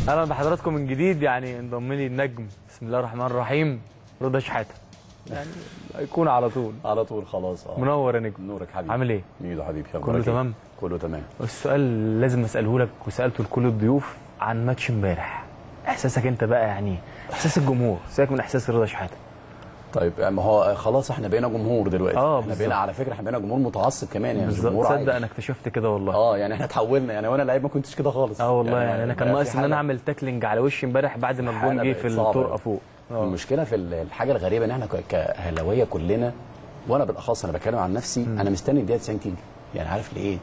اهلا بحضراتكم من جديد يعني انضم لي النجم بسم الله الرحمن الرحيم رضا شحاته يعني هيكون على طول على طول خلاص اه منور يا نجم نورك حبيبي عامل ايه؟ ميدو حبيبي كله أخبارك إيه؟ تمام؟ كله تمام السؤال لازم اساله لك وسالته لكل الضيوف عن ماتش امبارح احساسك انت بقى يعني احساس الجمهور سيبك من احساس رضا شحاته طيب ما هو خلاص احنا بقينا جمهور دلوقتي آه، احنا بالظبط. بقينا على فكره احنا بقينا جمهور متعصب كمان يعني بالظبط جمهور تصدق عايش. انا اكتشفت كده والله اه يعني احنا اتحولنا يعني وانا لعيب ما كنتش كده خالص اه والله يعني انا كان بقى ناقص في ان انا حالة- اعمل تاكلينج على وشي امبارح بعد ما الجون حالة جه بقت في صعبة الطرقه أوي. فوق اه المشكله في ال- الحاجه الغريبه ان احنا ك- كاهلاويه كلنا وانا بالاخص انا بتكلم عن نفسي انا مستني الدقيقه 90 تيجي يعني عارف ليه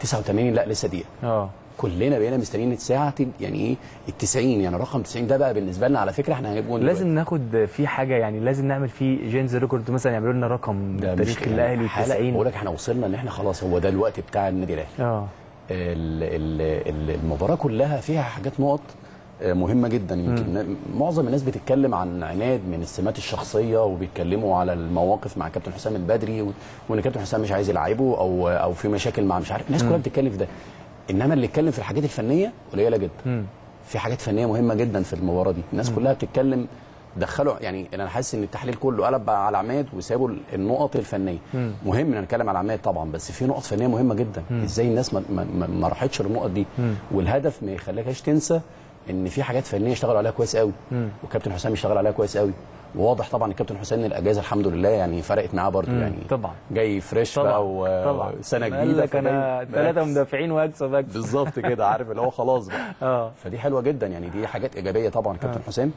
89 لا لسه دقيقه اه كلنا بقينا مستنيين الساعه تب- يعني ايه ال 90 يعني رقم 90 ده بقى بالنسبه لنا على فكره احنا هنجيب جون لازم ناخد فيه حاجه يعني لازم نعمل فيه جينز ريكورد مثلا يعملوا لنا رقم ده تاريخ مش الاهلي حالة- بقول 90 لك احنا وصلنا ان احنا خلاص هو ده الوقت بتاع النادي الاهلي اه ال- ال- ال- المباراه كلها فيها حاجات نقط آه، مهمه جدا يمكن ن- معظم الناس بتتكلم عن عناد من السمات الشخصيه وبيتكلموا على المواقف مع كابتن حسام البدري و- وان كابتن حسام مش عايز يلعبه او او في مشاكل مع مش عارف الناس كلها بتتكلم في ده انما اللي اتكلم في الحاجات الفنيه قليله جدا مم. في حاجات فنيه مهمه جدا في المباراه دي الناس كلها بتتكلم دخلوا يعني انا حاسس ان التحليل كله قلب بقى على عماد وسابوا النقط الفنيه مم. مهم ان نتكلم على عماد طبعا بس في نقط فنيه مهمه جدا ازاي الناس ما, ما, ما- ما راحتش للنقط دي مم. والهدف ما يخليكش تنسى ان في حاجات فنيه اشتغلوا عليها كويس قوي مم. وكابتن حسام اشتغل عليها كويس قوي وواضح طبعا الكابتن حسام ان الاجازه الحمد لله يعني فرقت معاه برضه مم. يعني طبعا جاي فريش طبعا بقى طبعا وسنه قال جديده لك انا فجاي ثلاثه مركز. مدافعين واكسب اكسب بالظبط كده عارف اللي هو خلاص بقى اه فدي حلوه جدا يعني دي حاجات ايجابيه طبعا كابتن حسام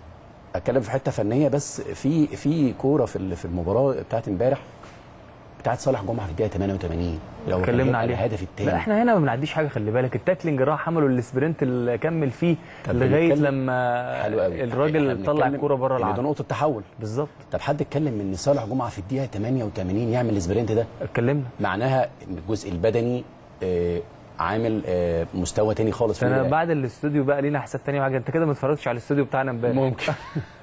اتكلم في حته فنيه بس في في كوره في ال- في المباراه بتاعت امبارح بتاعت صالح جمعه في الدقيقه 88 لو كان اتكلمنا هيبقى عليه الهدف لا الثاني احنا هنا ما بنعديش حاجه خلي بالك التاكلينج راح عملوا السبرنت اللي كمل فيه طب لغايه بنتكلم- لما حلو قوي الراجل إحنا طلع بنتكلم الكوره بره إن ده العرض نقطه تحول بالظبط طب حد اتكلم ان صالح جمعه في الدقيقه 88 يعمل السبرنت ده اتكلمنا معناها ان الجزء البدني آه، عامل آه، مستوى تاني خالص في انا النادي بعد الاستوديو بقى لينا حساب تاني وحاجه انت كده ما اتفرجتش على الاستوديو بتاعنا امبارح ممكن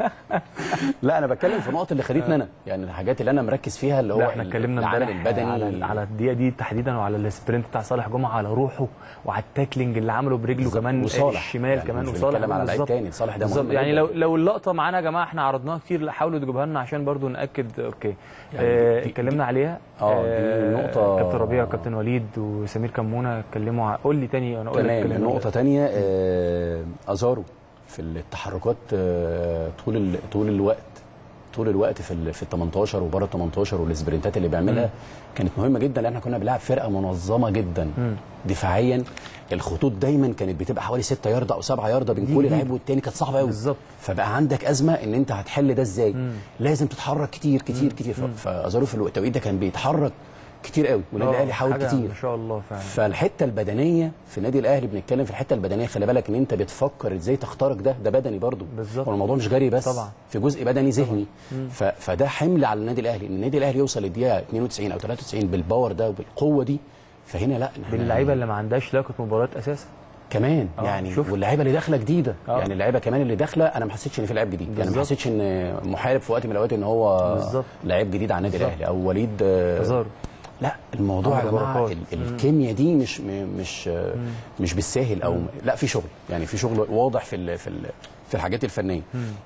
لا انا بتكلم في النقط اللي خدتني انا يعني الحاجات اللي انا مركز فيها اللي هو لا احنا اتكلمنا العامل امبارح البدني على على الدقيقه دي تحديدا وعلى السبرنت بتاع صالح جمعه على روحه وعلى التاكلينج اللي عمله برجله بالظبط. كمان وصالح. الشمال يعني كمان مش وصالح بنتكلم على لعيب بالظبط. تاني، صالح ده بالظبط مهم يعني جدا. لو لو اللقطه معانا يا جماعه احنا عرضناها كتير لا حاولوا تجيبوها لنا عشان برضو ناكد اوكي يعني آه، دي- اتكلمنا عليها آه، دي نقطة- كابتن ربيع وكابتن وليد وسمير كمونه اتكلموا ع- قول لي تاني انا اقول لك تمام اتكلموا نقطة تانية آه، أزارو في التحركات آه، طول ال- طول الوقت طول الوقت في ال في ال 18 وبره ال 18 والسبرنتات اللي بيعملها كانت مهمه جدا لان احنا كنا بنلعب فرقه منظمه جدا مم. دفاعيا الخطوط دايما كانت بتبقى حوالي 6 يارده او 7 يارده بين دي- كل دي. لعيب والتاني كانت صعبه قوي بالظبط. فبقى عندك ازمه ان انت هتحل ده ازاي مم. لازم تتحرك كتير كتير كتير ف- فازارو في التوقيت ده كان بيتحرك كتير قوي والنادي آه، الاهلي حاول حاجة كتير ما شاء الله فعلا فالحته البدنيه في النادي الاهلي بنتكلم في الحته البدنيه خلي بالك ان انت بتفكر ازاي تخترق ده ده بدني برضه بالظبط. هو الموضوع مش جري بس طبعا. في جزء بدني ذهني ف... فده حمل على النادي الاهلي ان النادي الاهلي يوصل للدقيقه 92 او 93 بالباور ده وبالقوه دي فهنا لا إحنا- باللعيبه اللي ما عندهاش لياقه مباريات اساسا كمان آه، يعني شوف. واللعيبه اللي داخله جديده آه. يعني اللعيبه كمان اللي داخله انا ما حسيتش ان في لعيب جديد يعني ما بالظبط. حسيتش ان محارب في وقت من الاوقات ان هو بالظبط. لعيب جديد على النادي بالظبط. الاهلي او وليد آه، ازارو لا الموضوع يا عمرو جماعه بركات. ال- الكيمياء دي مش م- مش مش بالساهل او لا في شغل يعني في شغل واضح في ال في ال في الحاجات الفنيه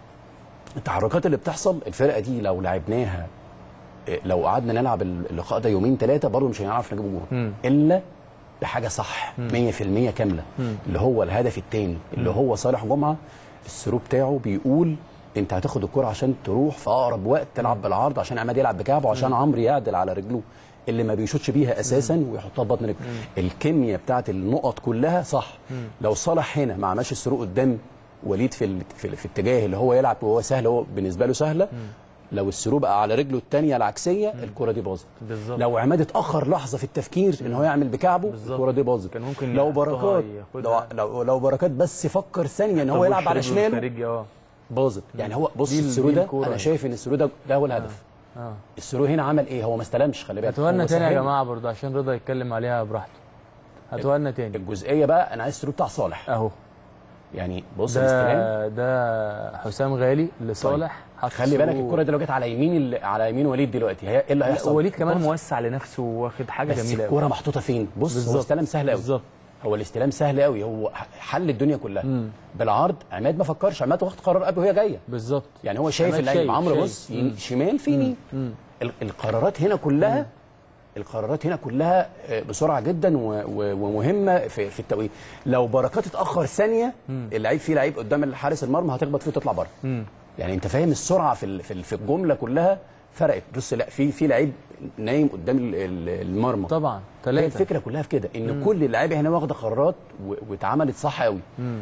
التحركات اللي بتحصل الفرقه دي لو لعبناها إيه، لو قعدنا نلعب اللقاء ده يومين ثلاثه برضه مش هنعرف نجيب جول مم. الا بحاجه صح 100% كامله اللي هو الهدف الثاني اللي هو صالح جمعه الثرو بتاعه بيقول انت هتاخد الكرة عشان تروح في اقرب وقت تلعب بالعرض عشان عماد يلعب بكعبه عشان عمرو يعدل على رجله اللي ما بيشوطش بيها اساسا ويحطها ببطن رجله الكيمياء بتاعت النقط كلها صح لو صالح هنا ما عملش الثرو قدام وليد في ال... في, ال... في الاتجاه اللي هو يلعب وهو سهل هو بالنسبه له سهله لو الثرو بقى على رجله الثانيه العكسيه الكرة دي باظت بالظبط. لو عماد اتاخر لحظه في التفكير ان هو يعمل بكعبه بالظبط. الكرة دي باظت كان ممكن لو يحطها بركات لو, ياخدها. لو لو بركات بس فكر ثانيه ان هو يلعب على وش رجله شماله الخارجي، اه باظت يعني هو بص دي ال- الثرو دي ده الكورة انا دي. شايف ان الثرو ده ده هو الهدف اه الثرو هنا عمل ايه هو ما استلمش خلي بالك هاتوها لنا هو تاني يا سهل. جماعه برضه عشان رضا يتكلم عليها براحته هاتوها لنا تاني الجزئيه بقى انا عايز الثرو بتاع صالح اهو يعني بص الاستلام ده ده حسام غالي لصالح حط خلي بالك ثرو. الكره دي لو جت على يمين ال- على يمين وليد دلوقتي هي ايه اللي لا، هيحصل وليد كمان بص، موسع لنفسه واخد حاجه بس جميله قوي الكره محطوطه فين بص هو بالظبط. استلم سهل قوي بالظبط هو الاستلام سهل قوي هو حل الدنيا كلها بالعرض عماد ما فكرش عماد واخد قرار قبل وهي جايه بالظبط يعني هو شايف عماد اللعيب شايف- عمرو شايف. بص يمين- شمال في يمين ال- القرارات هنا كلها القرارات هنا كلها آه، بسرعه جدا و- و- ومهمه في في التوقيت لو بركات اتاخر ثانيه اللعيب فيه لعيب قدام الحارس المرمى هتخبط فيه وتطلع بره يعني انت فاهم السرعه في ال- في ال- في الجمله كلها فرقت بص لا في في لعيب نايم قدام ال- ال- المرمى طبعا هي ثلاثه الفكره كلها في كده ان كل اللعيبه هنا واخده قرارات و- واتعملت صح قوي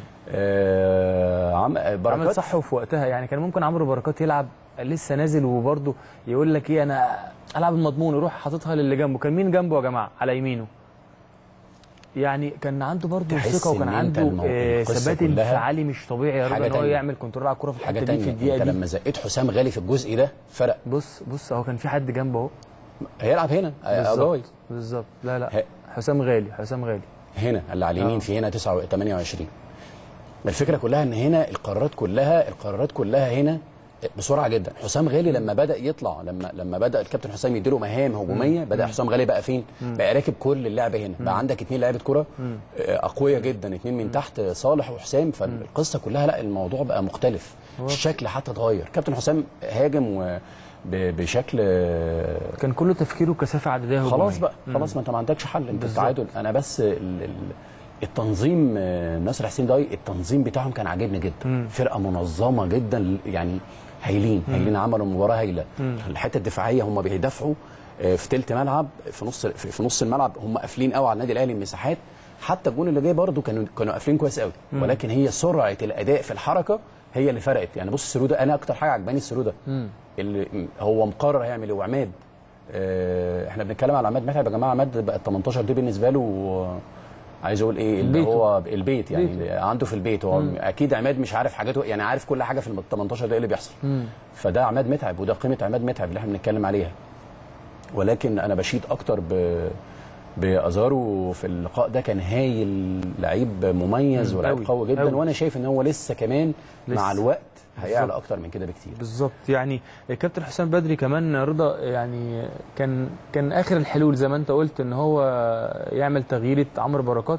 آه عم بركات عمل صح وفي وقتها يعني كان ممكن عمرو بركات يلعب لسه نازل وبرضه يقول لك ايه انا العب المضمون يروح حاططها للي جنبه كان مين جنبه يا جماعه على يمينه يعني كان عنده برضه تحس ثقه وكان إن أنت عنده المو- آه، القصة ثبات كلها انفعالي مش طبيعي يا رضا حاجة ان هو تانية. يعمل كنترول على الكوره في حاجه الحته دي في تانية الدقيقه انت دي لما زقيت حسام غالي في الجزء ده فرق بص بص هو كان في حد جنبه اهو هيلعب هنا اجاي بالظبط بالظبط لا لا ه- حسام غالي حسام غالي هنا اللي على اليمين آه. في هنا 9 28 الفكره كلها ان هنا القرارات كلها القرارات كلها هنا بسرعه جدا حسام غالي لما بدا يطلع لما لما بدا الكابتن حسام يديله مهام هجوميه بدا حسام غالي بقى فين بقى راكب كل اللعبه هنا بقى عندك اثنين لعيبه كره آه، اقوياء جدا اثنين من تحت صالح وحسام فالقصه كلها لا الموضوع بقى مختلف الشكل حتى اتغير كابتن حسام هاجم و ب- بشكل آه، كان كله تفكيره كثافه عدديه خلاص هجومية. بقى خلاص ما انت ما عندكش حل انت بالظبط. التعادل انا بس ال- ال- التنظيم آه، ناصر حسين داي التنظيم بتاعهم كان عاجبني جدا فرقه منظمه جدا يعني هايلين هايلين عملوا مباراه هايله الحته الدفاعيه هم بيدافعوا آه، في تلت ملعب في نص في في نص الملعب هم قافلين قوي على النادي الاهلي المساحات حتى الجون اللي جاي برده كانوا كانوا قافلين كويس قوي ولكن هي سرعه الاداء في الحركه هي اللي فرقت يعني بص السرو ده انا اكتر حاجه عجباني السرو ده اللي م- هو مقرر هيعمل ايه وعماد آه، احنا بنتكلم على عماد متعب يا جماعه عماد بقى ال 18 دي بالنسبه له آه، عايز اقول ايه اللي بيته. هو البيت يعني بيته. اللي عنده في البيت هو اكيد عماد مش عارف حاجاته يعني عارف كل حاجه في ال 18 ده ايه اللي بيحصل فده عماد متعب وده قيمه عماد متعب اللي احنا بنتكلم عليها ولكن انا بشيد اكتر ب بازارو في اللقاء ده كان هايل لعيب مميز مم، ولعيب أوي، قوي جدا أوي. وانا شايف ان هو لسه كمان مع لسه. الوقت هيعلى بالظبط. اكتر من كده بكتير بالظبط يعني الكابتن حسام بدري كمان رضا يعني كان كان اخر الحلول زي ما انت قلت ان هو يعمل تغييره عمرو بركات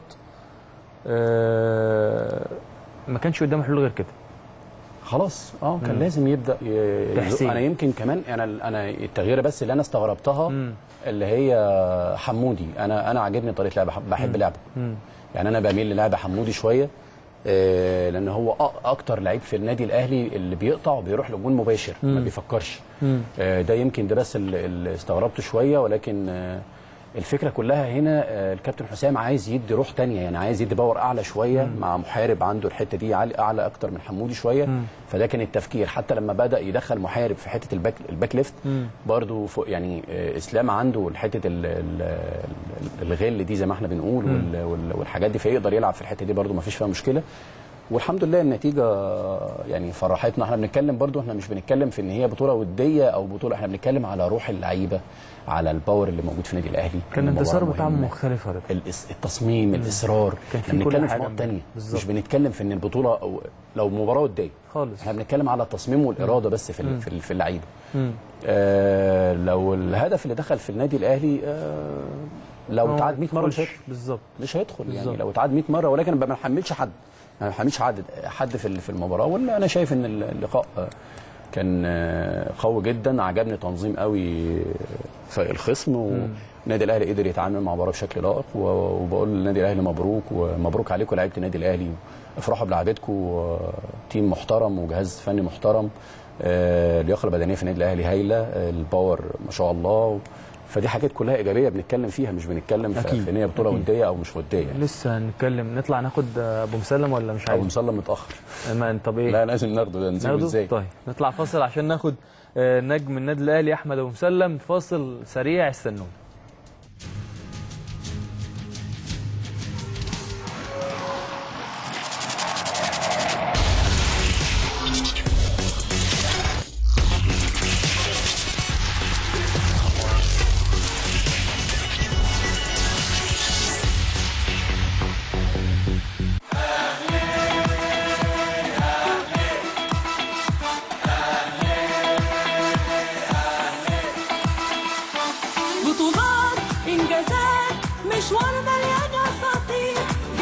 آه، ما كانش قدامه حلول غير كده خلاص اه كان لازم يبدا ي- تحسين. انا يمكن كمان انا انا التغييره بس اللي انا استغربتها مم. اللي هي حمودي انا انا عاجبني طريقه لعبه بحب لعبه مم. يعني انا بميل للعب حمودي شويه آه، لان هو أ- اكتر لعيب في النادي الاهلي اللي بيقطع وبيروح لجون مباشر ما بيفكرش مم. آه، ده يمكن ده بس اللي اللي استغربته شويه ولكن آه، الفكره كلها هنا آه، الكابتن حسام عايز يدي روح تانية يعني عايز يدي باور اعلى شويه مع محارب عنده الحته دي عالي اعلى اكتر من حمودي شويه فده كان التفكير حتى لما بدا يدخل محارب في حته الباك الباك ليفت برضو فوق يعني آه، اسلام عنده حته ال- ال- ال- الغل دي زي ما احنا بنقول وال- وال- والحاجات دي فيقدر يلعب في الحته دي برضو ما فيش فيها مشكله والحمد لله النتيجه يعني فرحتنا احنا بنتكلم برضو احنا مش بنتكلم في ان هي بطوله وديه او بطوله احنا بنتكلم على روح اللعيبه على الباور اللي موجود في النادي الاهلي كان المباراة الانتصار بتاعه مهمة. مختلف يا رضا الإس- التصميم الاصرار كان في احنا كل بنتكلم في حاجة نقط تانية بالظبط. مش بنتكلم في ان البطوله أو لو مباراه وديه خالص احنا بنتكلم على التصميم والاراده بس في ال- في ال- في اللعيبه مم. آه لو الهدف اللي دخل في النادي الاهلي آه لو هو اتعاد 100 مره مش يخش. هيدخل بالظبط مش هيدخل يعني بالظبط. لو اتعاد 100 مره ولكن ما بنحملش حد ما بنحملش حد حد في ال- في المباراه ولا انا شايف ان اللقاء آه، كان آه، قوي جدا عجبني تنظيم قوي في الخصم والنادي الاهلي قدر يتعامل مع المباراه بشكل لائق و- وبقول للنادي الاهلي مبروك ومبروك عليكم لعيبه النادي الاهلي افرحوا بلعبتكم آه، تيم محترم وجهاز فني محترم آه، اللياقه البدنيه في النادي الاهلي هايله آه، الباور ما شاء الله فدي حاجات كلها ايجابيه بنتكلم فيها مش بنتكلم في أكيد. في ان هي بطوله أكيد. وديه او مش وديه يعني. لسه هنتكلم نطلع ناخد ابو مسلم ولا مش ابو عايز مسلم متاخر ما طب ايه لا لازم ناخده ده نسيبه ناخده ازاي طيب نطلع فاصل عشان ناخد آه، نجم النادي الاهلي احمد ابو مسلم فاصل سريع استنونا بطولات انجازات مشوار مليان اساطير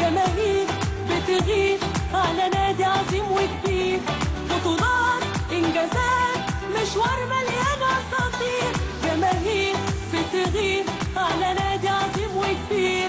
بتغيب على نادي عظيم وكبير بطولات انجازات مشوار مليان اساطير جماهير بتغيب على نادي عظيم وكبير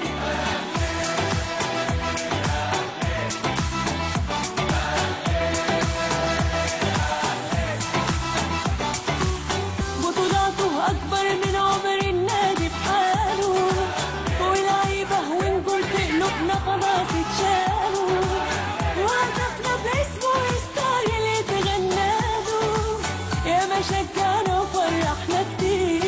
بطولاته أكبر من عمر النادي بحاله ولعيبة ونجول في قلوبنا خلاص اتشالوا وهدفنا باسمه يستاهل يتغناله يا ما شجعنا وفرحنا كتير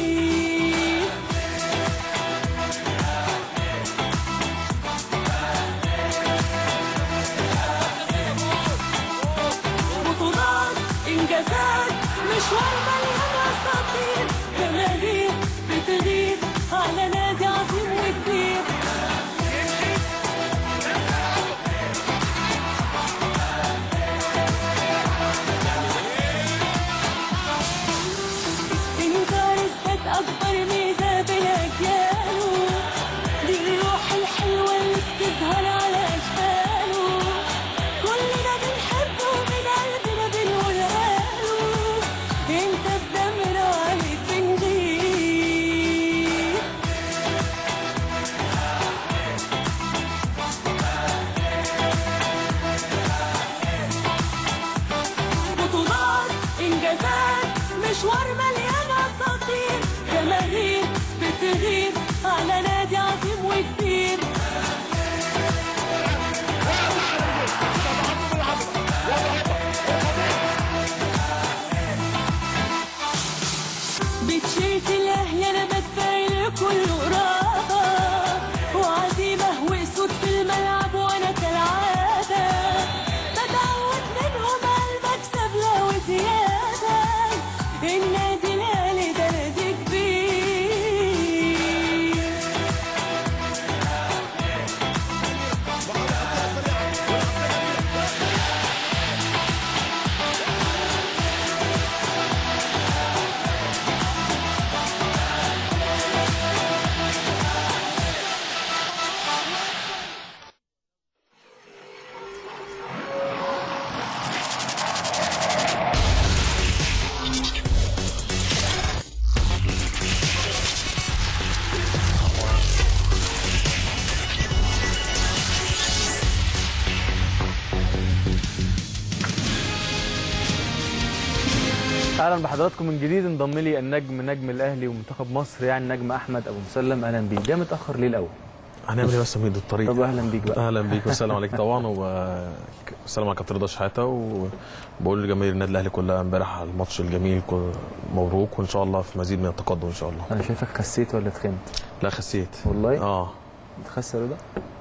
بطولات انجازات مشوار مليان اساطير جماهير بتغيب على نادي عظيم وكبير انكار الذات اكبر ميزه بالاجيال دي الروح الحلوه اللي بتظهر على اشكاله كلنا بنحبه من قلبنا بنقولها له انت بدمنا عليك بنغير بطولات انجازات مشوار مليان اساطير جماهير بتغيب على نادي عظيم وكبير بتشيت الاهلي انا بتفائل كله قرابه وعزيمه واسود في الملعب وانا كالعاده بتعود منهم على المكسب لو زياده النادي الاهلي ده نادي كبير اهلا بحضراتكم من جديد انضم لي النجم نجم الاهلي ومنتخب مصر يعني نجم احمد ابو مسلم اهلا بيك جاي متاخر ليه الاول هنعمل ايه بس يا ميدو الطريق طب اهلا بيك بقى اهلا بيك والسلام عليك طبعا والسلام على كابتن رضا شحاته وبقول لجماهير النادي الاهلي كلها امبارح على الماتش الجميل كل- مبروك وان شاء الله في مزيد من التقدم ان شاء الله انا شايفك خسيت ولا تخنت لا خسيت والله اه تخس يا رضا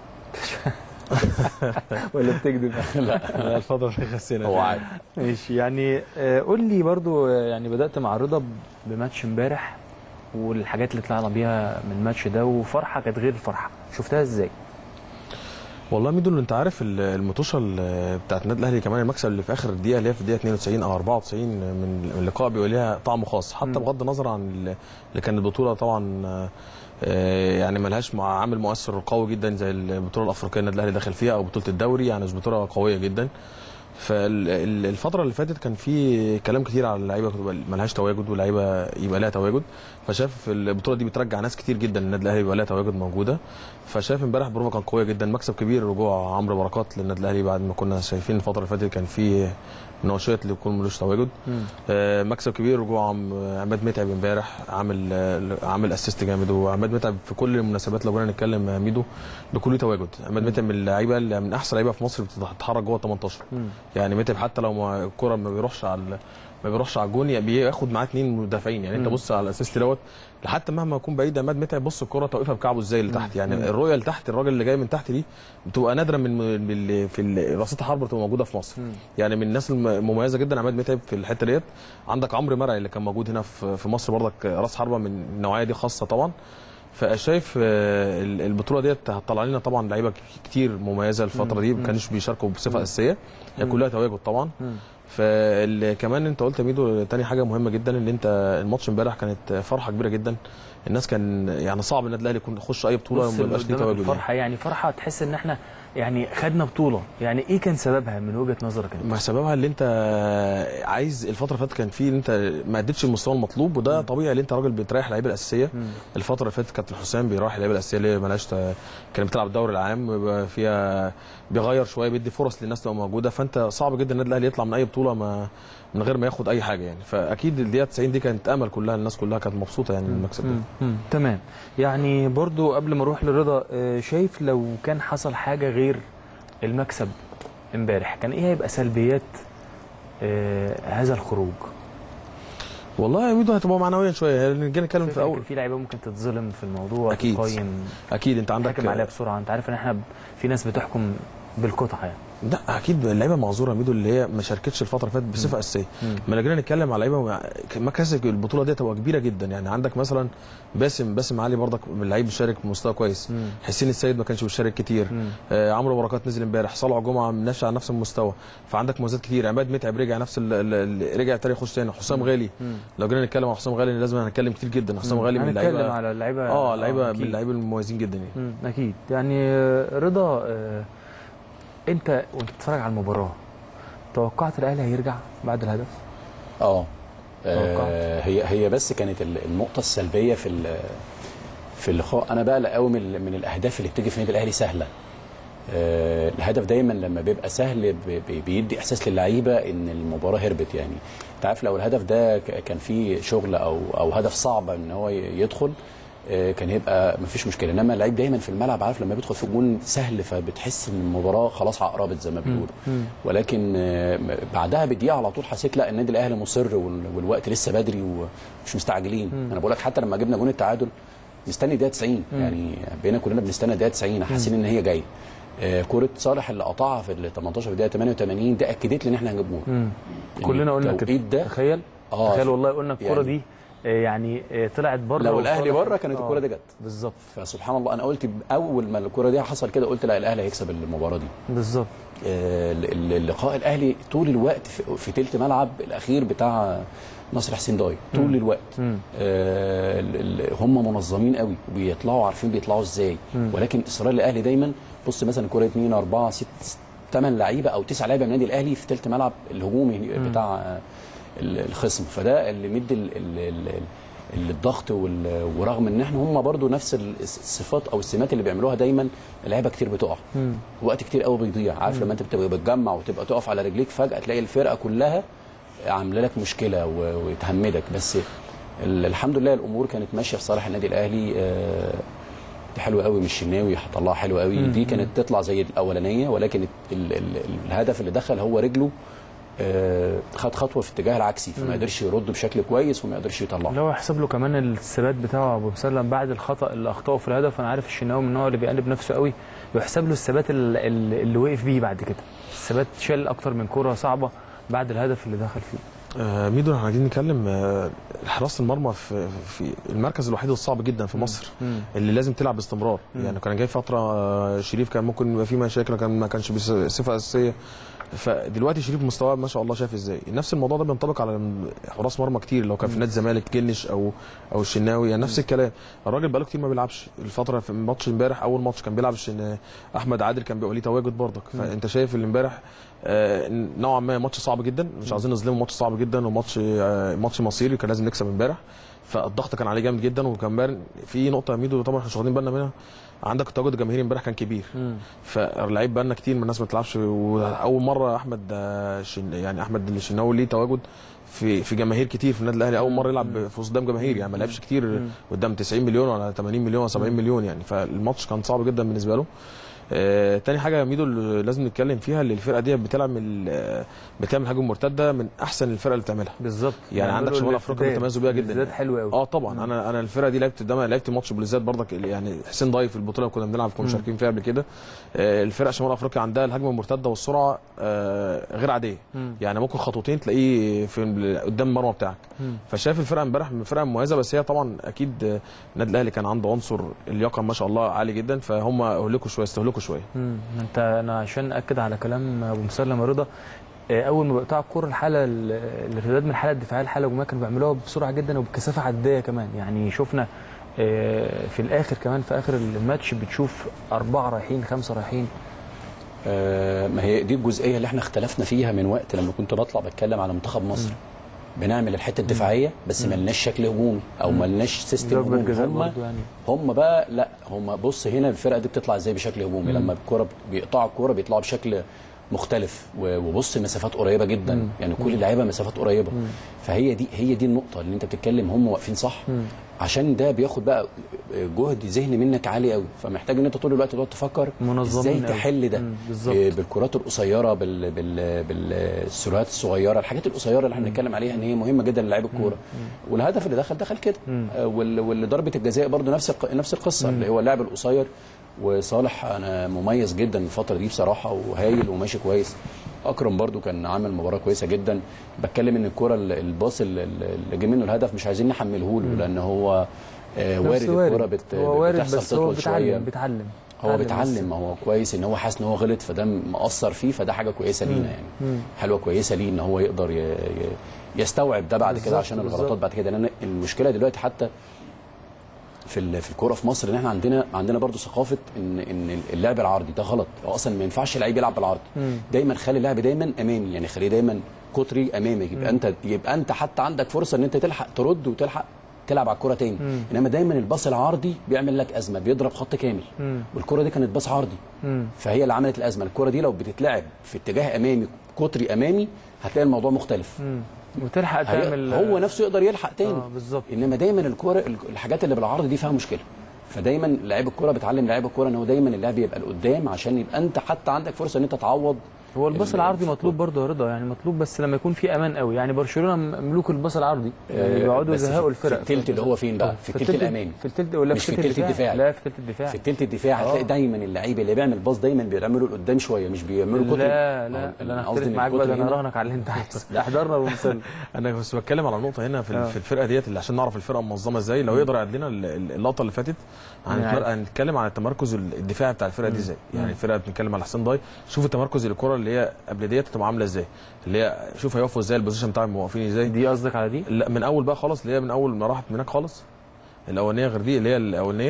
ولا بتكذب لا الفتره اللي خسينا هو عارف ماشي يعني آه، قول لي برضو آه، يعني بدات مع رضا بماتش امبارح والحاجات اللي طلعنا بيها من الماتش ده وفرحه كانت غير الفرحه شفتها ازاي والله ميدو اللي انت عارف ال- المطوشه ال- بتاعت النادي الاهلي كمان المكسب اللي في اخر الدقيقه اللي هي في الدقيقه 92 او 94 من من اللقاء بيبقى ليها طعم خاص حتى مم. بغض النظر عن ال- اللي كانت البطوله طبعا آه، آه، يعني ملهاش مع عامل مؤثر قوي جدا زي البطوله الافريقيه النادي الاهلي داخل فيها او بطوله الدوري يعني مش بطوله قويه جدا فالفتره اللي فاتت كان في كلام كتير على اللعيبه تبقى ملهاش تواجد واللعيبه يبقى لها تواجد فشاف البطوله دي بترجع ناس كتير جدا للنادي الاهلي يبقى لها تواجد موجوده فشاف امبارح بروفا كان قويه جدا مكسب كبير رجوع عمرو بركات للنادي الاهلي بعد ما كنا شايفين الفتره اللي فاتت كان في نواشيات اللي يكون ملوش تواجد آه، مكسب كبير رجوع عم- عماد متعب امبارح عامل آه، عامل اسيست جامد وعماد متعب في كل المناسبات لو جينا نتكلم يا ميدو بيكون له تواجد عماد متعب من اللعيبه اللي من احسن لعيبه في مصر بتتحرك جوه ال 18 مم. يعني متعب حتى لو ما الكره ما بيروحش على ال- ما بيروحش على الجون يعني بياخد معاه اثنين مدافعين يعني انت مم. بص على الاسيست دوت حتى مهما يكون بعيد عماد متعب بص الكره توقفها بكعبه ازاي لتحت يعني مم. الرؤيه لتحت الراجل اللي جاي من تحت دي بتبقى نادره من من اللي في ال- رصيد الحرب بتبقى موجوده في مصر مم. يعني من الناس المميزه جدا عماد متعب في الحته ديت عندك عمرو مرعي اللي كان موجود هنا في في مصر برضك راس حربه من النوعيه دي خاصه طبعا فشايف آه، ال- البطوله ديت هتطلع لنا طبعا لعيبه كتير مميزه الفتره دي مم. ما كانوش بيشاركوا بصفه مم. اساسيه هي مم. كلها تواجد طبعا مم. فكمان انت قلت يا ميدو تاني حاجه مهمه جدا ان انت الماتش امبارح كانت فرحه كبيره جدا الناس كان يعني صعب النادي الاهلي يكون يخش اي بطوله بص وما يبقاش ليه قدامك تواجد يعني. الفرحه يعني فرحه تحس ان احنا يعني خدنا بطوله يعني ايه كان سببها من وجهه نظرك انت؟ ما سببها اللي انت عايز الفتره اللي فاتت كان في اللي انت ما اديتش المستوى المطلوب وده طبيعي اللي انت راجل بتريح اللعيبه الاساسيه الفتره اللي فاتت كابتن حسام بيريح اللعيبه الاساسيه اللي مالهاش ت- كانت بتلعب الدوري العام بيبقى فيها بيغير شويه بيدي فرص للناس تبقى موجوده فانت صعب جدا النادي الاهلي يطلع من اي بطوله ما من غير ما ياخد اي حاجه يعني فاكيد الدقيقه 90 دي كانت امل كلها الناس كلها كانت مبسوطه يعني من المكسب ده مم. تمام يعني برضو قبل ما اروح لرضا آه، شايف لو كان حصل حاجه غير المكسب امبارح كان ايه هيبقى سلبيات آه هذا الخروج والله يا ميدو هتبقى معنويا شويه نيجي نتكلم في شايف إن الاول كان في لعيبه ممكن تتظلم في الموضوع أكيد. تقيم اكيد انت عندك تحكم عليها بسرعه انت عارف ان احنا ب- في ناس بتحكم بالقطعه يعني لا اكيد اللعيبه معذوره ميدو اللي هي ما شاركتش الفتره اللي فاتت بصفه اساسيه ما لو جينا نتكلم على لعيبه مكاسب البطوله دي تبقى كبيره جدا يعني عندك مثلا باسم باسم علي برضك من لعيب بيشارك بمستوى كويس مم. حسين السيد ما كانش بيشارك كتير مم. آه عمرو بركات نزل امبارح صالح جمعه ماشي على نفس المستوى فعندك مميزات كتير عماد متعب رجع نفس ال ال رجع تاني يخش تاني حسام غالي مم. لو جينا نتكلم على حسام غالي لازم هنتكلم كتير جدا حسام غالي من هنتكلم اللعيبه على اللعيبه اه لعيبه من أكيد. اللعيبه المميزين جدا يعني مم، اكيد يعني آه، رضا آه، انت وانت بتتفرج على المباراه توقعت الاهلي هيرجع بعد الهدف اه توقعت. آه، هي هي بس كانت ال- النقطه السلبيه في ال- في اللقاء انا بقلق قوي من ال- من الاهداف اللي بتيجي في النادي الاهلي سهله آه، الهدف دايما لما بيبقى سهل بي- بي- بيدي احساس للعيبه ان المباراه هربت يعني انت عارف لو الهدف ده ك- كان فيه شغل او او هدف صعب ان هو ي- يدخل آه، كان هيبقى مفيش مشكله انما اللعيب دايما في الملعب عارف لما بيدخل في جون سهل فبتحس ان المباراه خلاص عقربت زي ما بيقولوا ولكن آه، بعدها بدقيقه على طول حسيت لا النادي الاهلي مصر وال- والوقت لسه بدري ومش مستعجلين انا بقول لك حتى لما جبنا جون التعادل مستني دقيقه 90 يعني بقينا كلنا بنستنى دقيقه 90 حاسين ان هي جايه آه، كرة صالح اللي قطعها في ال 18 في الدقيقة 88 ده أكدت لي إن إحنا هنجيب جون. مم. يعني كلنا قلنا التوقيت كده ده تخيل آه، تخيل والله قلنا الكره يعني- دي آه، يعني آه، طلعت بره لو الأهلي وصالح- بره كانت آه، الكرة دي جت. بالظبط فسبحان الله أنا قلت أول ما الكرة دي حصل كده قلت لا الأهلي هيكسب المباراة دي. بالظبط آه، ال- ال- اللقاء الاهلي طول الوقت في, في تلت ملعب الاخير بتاع ناصر حسين ضاي طول الوقت مم. آه، ال- ال- هم منظمين قوي وبيطلعوا عارفين بيطلعوا ازاي ولكن اصرار الاهلي دايما بص مثلا الكره 2 4 6 8 لعيبه او 9 لعيبه من النادي الاهلي في تلت ملعب الهجومي بتاع آه، ال- الخصم فده اللي مدي ال- ال- ال- ال- الضغط وال- ورغم ان احنا هم برضو نفس ال- الصفات او السمات اللي بيعملوها دايما لعيبه كتير بتقع وقت كتير قوي بيضيع عارف لما انت بتبقى بتجمع وتبقى تقف على رجليك فجاه تلاقي الفرقه كلها عامله لك مشكله و- وتهمدك بس ال- الحمد لله الامور كانت ماشيه في صالح النادي الاهلي آه، دي حلوه قوي من الشناوي طلعها حلوه قوي دي كانت تطلع زي الاولانيه ولكن ال ال الهدف اللي دخل هو رجله آه، خد خطوه في الاتجاه العكسي فما قدرش يرد بشكل كويس وما قدرش يطلعها لو يحسب له كمان الثبات بتاعه ابو مسلم بعد الخطا اللي اخطاه في الهدف انا عارف الشناوي من النوع اللي بيقلب نفسه قوي يحسب له الثبات ال- ال- اللي وقف بيه بعد كده الثبات شال اكتر من كره صعبه بعد الهدف اللي دخل فيه آه ميدو احنا عايزين نتكلم آه حراسه المرمى في, في المركز الوحيد الصعب جدا في مصر مم. اللي لازم تلعب باستمرار يعني كان جاي فتره آه شريف كان ممكن يبقى فيه مشاكل كان ما كانش بصفه اساسيه فدلوقتي شريف مستواه ما شاء الله شايف ازاي نفس الموضوع ده بينطبق على حراس مرمى كتير لو كان في نادي الزمالك جنش او او الشناوي يعني نفس الكلام الراجل بقاله كتير ما بيلعبش الفتره في ماتش امبارح اول ماتش كان بيلعب الشن... احمد عادل كان بيبقى ليه تواجد برضك فانت شايف اللي امبارح آه، نوعا ما ماتش صعب جدا مش عايزين نظلمه ماتش صعب جدا وماتش آه، ماتش مصيري كان لازم نكسب امبارح فالضغط كان عليه جامد جدا وكمان في نقطه يا ميدو طبعا احنا مش واخدين بالنا منها عندك التواجد الجماهيري امبارح كان كبير فاللعيب بقى لنا كتير من الناس ما بتلعبش واول مره احمد آه، شن يعني احمد الشناوي ليه تواجد في في جماهير كتير في النادي الاهلي اول مره يلعب في قدام جماهير يعني ما لعبش كتير قدام 90 مليون ولا 80 مليون ولا 70 مليون يعني فالماتش كان صعب جدا بالنسبه له آه، تاني حاجه يا ميدو اللي لازم نتكلم فيها اللي الفرقه دي بتلعب من آه، بتعمل هجوم مرتده من احسن الفرق اللي بتعملها بالظبط يعني عندك شمال افريقيا متميزوا بيها جدا بالذات حلو قوي اه طبعا انا انا الفرقه دي لعبت قدامها لعبت ماتش بلوزات برضك يعني حسين ضايف في البطوله اللي كنا بنلعب كنا مشاركين فيها قبل كده آه، الفرقه شمال افريقيا عندها الهجمه المرتده والسرعه آه، غير عاديه يعني ممكن خطوتين تلاقيه في ال- قدام المرمى بتاعك فشايف الفرقه امبارح من فرقه مميزه بس هي طبعا اكيد آه، النادي الاهلي كان عنده عنصر اللياقه ما شاء الله عالي جدا فهم اهلكوا شويه استهلكوا شويه مم. انت انا عشان اكد على كلام ابو مسلم رضا آه، اول ما بقطع الكوره الحاله ال- الارتداد من الحاله الدفاعيه للحاله الهجوميه كانوا بيعملوها بسرعه جدا وبكثافه عدديه كمان يعني شفنا آه، في الاخر كمان في اخر الماتش بتشوف اربعه رايحين خمسه رايحين آه، ما هي دي الجزئيه اللي احنا اختلفنا فيها من وقت لما كنت بطلع بتكلم على منتخب مصر بنعمل الحته الدفاعيه بس ما لناش شكل هجومي او ما لناش سيستم ضربة هجومي جزاء هم برضو يعني. هم بقى لا هم بص هنا الفرقه دي بتطلع ازاي بشكل هجومي لما الكره بيقطعوا الكره بيطلعوا بشكل مختلف و- وبص مسافات قريبه جدا يعني كل اللعيبه مسافات قريبه فهي دي هي دي النقطه اللي انت بتتكلم هم واقفين صح عشان ده بياخد بقى جهد ذهني منك عالي قوي فمحتاج ان انت طول الوقت تقعد تفكر منظمين ازاي أوي. تحل ده مم، بالظبط. آه، بالكرات القصيره بال بال بالسيروهات الصغيره الحاجات القصيره اللي احنا بنتكلم عليها ان هي مهمه جدا للاعيب الكوره والهدف اللي دخل دخل كده آه، وال- واللي ضربه الجزاء برضو نفس الق- نفس القصه اللي هو اللاعب القصير وصالح انا مميز جدا الفتره دي بصراحه وهايل وماشي كويس اكرم برضو كان عامل مباراه كويسه جدا بتكلم ان الكره ال- الباص ال- ال- اللي جه منه الهدف مش عايزين نحمله له لان هو آه، بس وارد الكره بت هو وارد بتحصل بس هو تطول شويه بيتعلم بيتعلم هو بس. بيتعلم هو كويس ان هو حاسس ان هو غلط فده مأثر فيه فده حاجه كويسه لينا يعني حلوه كويسه ليه ان هو يقدر ي... ي... يستوعب ده بعد بالظبط، كده عشان الغلطات بالظبط. بعد كده لان المشكله دلوقتي حتى في ال- في الكوره في مصر ان احنا عندنا عندنا برضو ثقافه ان ان اللعب العرضي ده غلط هو اصلا ما ينفعش لعيب يلعب بالعرض دايما خلي اللعب دايما امامي يعني خليه دايما قطري امامك يبقى انت يبقى انت حتى عندك فرصه ان انت تلحق ترد وتلحق تلعب على الكره تاني انما دايما الباص العرضي بيعمل لك ازمه بيضرب خط كامل والكره دي كانت باص عرضي فهي اللي عملت الازمه الكره دي لو بتتلعب في اتجاه امامي قطري امامي هتلاقي الموضوع مختلف وتلحق هي- تعمل هو نفسه يقدر يلحق تاني اه بالظبط انما دايما الكوره الحاجات اللي بالعرض دي فيها مشكله فدايما لعيب الكوره بتعلم لعيب الكوره ان هو دايما اللعب يبقى لقدام عشان يبقى انت حتى عندك فرصه ان انت تعوض هو الباص ال- العرضي مطلوب برضه يا رضا يعني مطلوب بس لما يكون في امان قوي يعني برشلونه ملوك الباص العرضي يعني بيقعدوا بس يزهقوا في- الفرق في التلت اللي هو فين بقى؟ آه، في التلت الامامي في التلت ولا مش في التلت الدفاعي. لا في التلت الدفاعي في التلت الدفاع هتلاقي دايما اللعيبه اللي بيعمل باص دايما بيعملوا لقدام شويه مش بيعملوا قطر لا لا لا انا قصدي اختلف إن معاك بقى ده القطر انا هنا- اراهنك على اللي انت عايزه ده احضرنا ومثل انا بس بتكلم على نقطه هنا في, آه. في الفرقه ديت اللي عشان نعرف الفرقه منظمه ازاي لو يقدر يعد لنا ال- ال- اللقطه اللي فاتت يعني هنتمر- هنتكلم عن التمركز الدفاعي بتاع الفرقه دي ازاي يعني الفرقه بنتكلم على حسين ضاي شوف التمركز الكره اللي هي قبل ديت تبقى عامله ازاي اللي هي شوف هيقفوا ازاي البوزيشن بتاعهم واقفين ازاي دي قصدك على دي لا من اول بقى خالص اللي هي من اول ما راحت من هناك خالص الاولانيه غير دي اللي هي الاولانيه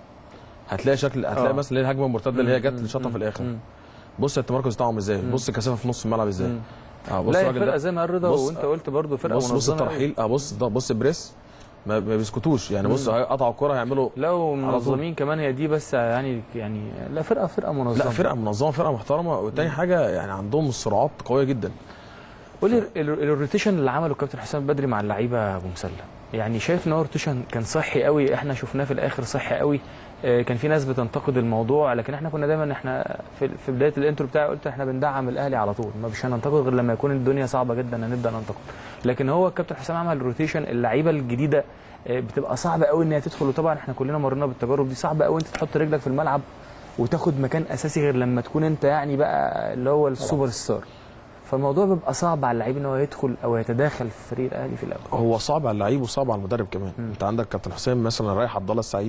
هتلاقي شكل هتلاقي آه. مثلا اللي هي الهجمه المرتده اللي هي جت مم. الشطه في الاخر مم. بص التمركز بتاعهم ازاي بص الكثافه في نص الملعب ازاي مم. اه بص لا هي الراجل فرقه ده زي ما قال رضا بص- وانت قلت برضه فرقه بص بص منظمه أوي. الترحيل اه بص ده بص بريس ما, ما بيسكتوش يعني بص هيقطعوا الكره هيعملوا لو طول. منظمين كمان هي دي بس يعني يعني لا فرقه فرقه منظمه لا فرقه منظمه فرقه محترمه وتاني حاجه يعني عندهم السرعات قويه جدا قول لي ال- ال- الروتيشن اللي عمله الكابتن حسام بدري مع اللعيبه ابو مسلم يعني شايف ان هو روتيشن كان صحي قوي احنا شفناه في الاخر صحي قوي آه، كان في ناس بتنتقد الموضوع لكن احنا كنا دايما احنا في في بدايه الانترو بتاعي قلت احنا بندعم الاهلي على طول ما مش هننتقد غير لما يكون الدنيا صعبه جدا هنبدا ننتقد لكن هو الكابتن حسام عمل روتيشن اللعيبه الجديده آه، بتبقى صعبه قوي ان هي تدخل وطبعا احنا كلنا مرينا بالتجارب دي صعبه قوي انت تحط رجلك في الملعب وتاخد مكان اساسي غير لما تكون انت يعني بقى اللي هو السوبر ستار فالموضوع بيبقى صعب على اللعيب ان هو يدخل او يتداخل في فريق الاهلي في الاول هو صعب على اللعيب وصعب على المدرب كمان م. انت عندك كابتن حسام مثلا رايح عبد الله السعيد